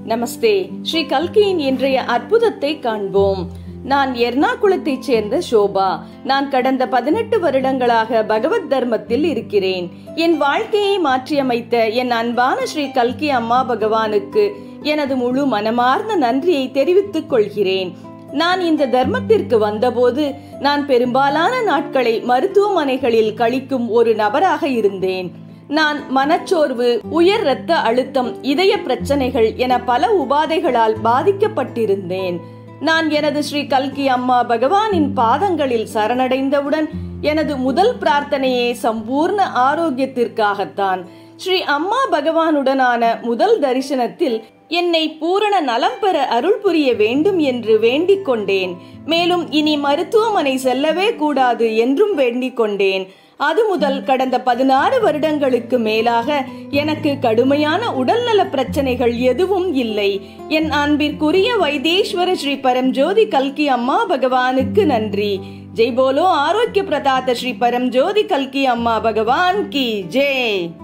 நமஸ்தே ஸ்ரீ கல்கியின் இன்றைய அற்புதத்தை காண்போம் நான் எர்ணாகுளத்தைச் சேர்ந்த சோபா நான் கடந்த பதினெட்டு வருடங்களாக பகவத் தர்மத்தில் இருக்கிறேன் என் வாழ்க்கையை மாற்றியமைத்த என் அன்பான ஸ்ரீ கல்கி அம்மா பகவானுக்கு எனது முழு மனமார்ந்த நன்றியை தெரிவித்துக் கொள்கிறேன் நான் இந்த தர்மத்திற்கு வந்தபோது நான் பெரும்பாலான நாட்களை மருத்துவமனைகளில் கழிக்கும் ஒரு நபராக இருந்தேன் நான் மனச்சோர்வு உயர் இரத்த அழுத்தம் இதய பிரச்சனைகள் என பல உபாதைகளால் பாதிக்கப்பட்டிருந்தேன் நான் எனது ஸ்ரீ கல்கி அம்மா பகவானின் பாதங்களில் சரணடைந்தவுடன் எனது முதல் பிரார்த்தனையே சம்பூர்ண ஆரோக்கியத்திற்காகத்தான் ஸ்ரீ அம்மா பகவானுடனான முதல் தரிசனத்தில் என்னை பூரண நலம் பெற அருள் புரிய வேண்டும் என்று வேண்டிக் கொண்டேன் மேலும் இனி மருத்துவமனை செல்லவே கூடாது என்றும் வேண்டிக் கொண்டேன் அது முதல் கடந்த பதினாறு வருடங்களுக்கு மேலாக எனக்கு கடுமையான உடல்நல பிரச்சனைகள் எதுவும் இல்லை என் அன்பிற்குரிய வைத்தேஸ்வர ஸ்ரீ பரம்ஜோதி கல்கி அம்மா பகவானுக்கு நன்றி ஜெய் போலோ ஆரோக்கிய பிரதாத ஸ்ரீ பரம்ஜோதி கல்கி அம்மா பகவான் கி ஜெய்